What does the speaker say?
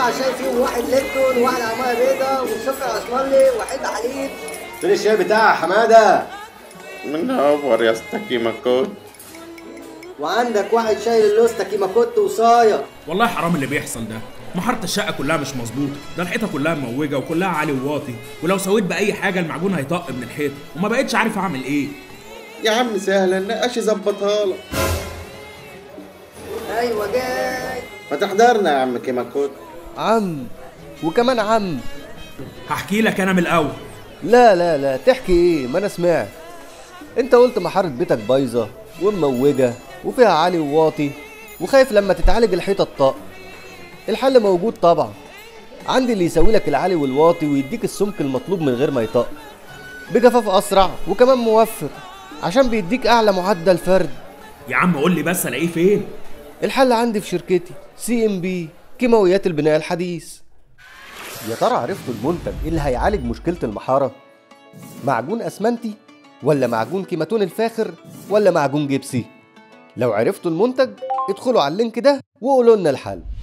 عشان فيهم واحد ليبتون وواحد على ميه بيضاء وسكر اسمرلي وواحد حليب فين الشاي بتاع حماده منور يا اسطى كيماكوت وعندك واحد شاي للوز تاكيماكوت وصايا والله حرام اللي بيحصل ده محارة الشقة كلها مش مظبوطة ده الحيطة كلها موجة وكلها عالي وواطي ولو سويت بأي حاجة المعجون هيطق من الحيطة وما بقتش عارف أعمل إيه يا عم سهلة النقاش يظبطها لك ايوه جاي ما تحضرنا يا عم كيماكوت عم وكمان عم هحكي لك أنا من الأول لا لا لا تحكي ايه ما انا سمعت انت قلت محارة بيتك بايظة ومموجة وفيها عالي وواطي وخايف لما تتعالج الحيطة الطاق الحل موجود طبعا عندي اللي يسوي لك العالي والواطي ويديك السمك المطلوب من غير ما يطق بجفاف اسرع وكمان موفر عشان بيديك اعلى معدل فرد يا عم قول لي بس ألاقيه فين الحل عندي في شركتي سي ام بي كيماويات البناء الحديث يا ترى عرفتوا المنتج اللي هيعالج مشكلة المحارة؟ معجون أسمنتي ولا معجون كيماتون الفاخر ولا معجون جبسي؟ لو عرفتوا المنتج ادخلوا على اللينك ده وقولوا لنا الحل